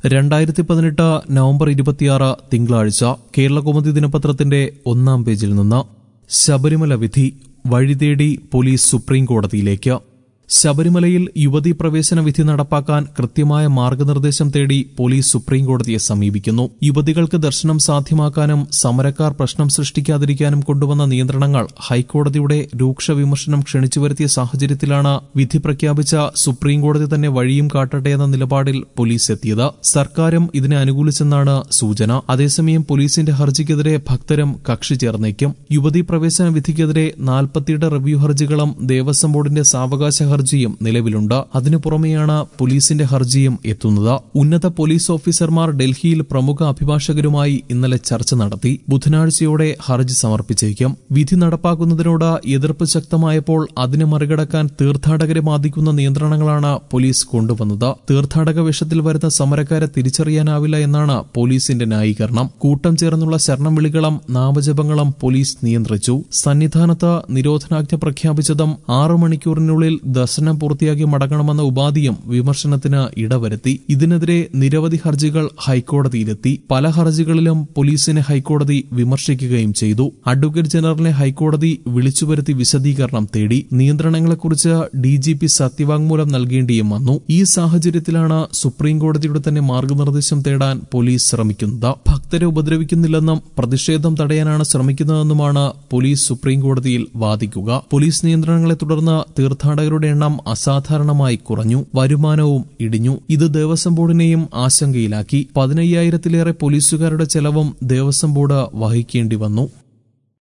രണ്ടായിരത്തി പതിനെട്ട് നവംബർ ഇരുപത്തിയാറ് തിങ്കളാഴ്ച കേരളകൗമുദി ദിനപത്രത്തിന്റെ ഒന്നാം പേജിൽ നിന്ന് ശബരിമല വിധി വഴിതേടി പോലീസ് സുപ്രീം കോടതിയിലേക്ക് ശബരിമലയിൽ യുവതീ പ്രവേശന വിധി നടപ്പാക്കാൻ കൃത്യമായ മാർഗനിർദ്ദേശം തേടി പോലീസ് സുപ്രീം കോടതിയെ സമീപിക്കുന്നു യുവതികൾക്ക് ദർശനം സാധ്യമാക്കാനും സമരക്കാർ പ്രശ്നം സൃഷ്ടിക്കാതിരിക്കാനും കൊണ്ടുവന്ന നിയന്ത്രണങ്ങൾ ഹൈക്കോടതിയുടെ രൂക്ഷ വിമർശനം ക്ഷണിച്ചു വരുത്തിയ സാഹചര്യത്തിലാണ് വിധി പ്രഖ്യാപിച്ച സുപ്രീം കോടതി തന്നെ വഴിയും കാട്ടട്ടെ എന്ന നിലപാടിൽ പോലീസ് എത്തിയത് സർക്കാരും ഇതിനെ അനുകൂലിച്ചെന്നാണ് സൂചന അതേസമയം പോലീസിന്റെ ഹർജിക്കെതിരെ ഭക്തരും കക്ഷി ചേർന്നേക്കും യുവതീ പ്രവേശന വിധിക്കെതിരെ നാൽപ്പത്തിയെട്ട് റിവ്യൂ ഹർജികളും ദേവസ്വം ബോർഡിന്റെ സാവകാശ ഹർജിയും നിലവിലുണ്ട് അതിനു പുറമെയാണ് പോലീസിന്റെ ഹർജിയും എത്തുന്നത് ഉന്നത പോലീസ് ഓഫീസർമാർ ഡൽഹിയിൽ പ്രമുഖ അഭിഭാഷകരുമായി ഇന്നലെ ചർച്ച നടത്തി ബുധനാഴ്ചയോടെ ഹർജി സമർപ്പിച്ചേക്കും വിധി നടപ്പാക്കുന്നതിനോട് എതിർപ്പ് ശക്തമായപ്പോൾ അതിനെ മറികടക്കാൻ തീർത്ഥാടകരെ ബാധിക്കുന്ന നിയന്ത്രണങ്ങളാണ് പോലീസ് കൊണ്ടുവന്നത് തീർത്ഥാടക വേഷത്തിൽ വരുന്ന സമരക്കാരെ തിരിച്ചറിയാനാവില്ല എന്നാണ് പോലീസിന്റെ ന്യായീകരണം കൂട്ടം ചേർന്നുള്ള ശരണം വിളികളും നാമജപങ്ങളും പോലീസ് നിയന്ത്രിച്ചു സന്നിധാനത്ത് നിരോധനാജ്ഞ പ്രഖ്യാപിച്ചതും ആറു മണിക്കൂറിനുള്ളിൽ ദർശനം പൂർത്തിയാക്കി മടങ്ങണമെന്ന ഉപാധിയും വിമർശനത്തിന് ഇടവരുത്തി ഇതിനെതിരെ നിരവധി ഹർജികൾ ഹൈക്കോടതിയിലെത്തി പല ഹർജികളിലും പോലീസിനെ ഹൈക്കോടതി വിമർശിക്കുകയും ചെയ്തു അഡ്വക്കേറ്റ് ജനറലിനെ ഹൈക്കോടതി വിളിച്ചുവരുത്തി വിശദീകരണം തേടി നിയന്ത്രണങ്ങളെക്കുറിച്ച് ഡി ജി പി സത്യവാങ്മൂലം നൽകേണ്ടിയും വന്നു ഈ സാഹചര്യത്തിലാണ് സുപ്രീം കോടതിയുടെ തന്നെ മാർഗനിർദ്ദേശം തേടാൻ പോലീസ് ശ്രമിക്കുന്നത് ഭക്തരെ ഉപദ്രവിക്കുന്നില്ലെന്നും പ്രതിഷേധം തടയാനാണ് ശ്രമിക്കുന്നതെന്നുമാണ് പോലീസ് സുപ്രീം കോടതിയിൽ വാദിക്കുക പോലീസ് നിയന്ത്രണങ്ങളെ തുടർന്ന് തീർത്ഥാടകരുടെ എണ്ണം അസാധാരണമായി കുറഞ്ഞു വരുമാനവും ഇടിഞ്ഞു ഇത് ദേവസ്വം ബോർഡിനെയും ആശങ്കയിലാക്കി പതിനയ്യായിരത്തിലേറെ പോലീസുകാരുടെ ചെലവും ദേവസ്വം ബോർഡ് വഹിക്കേണ്ടി വന്നു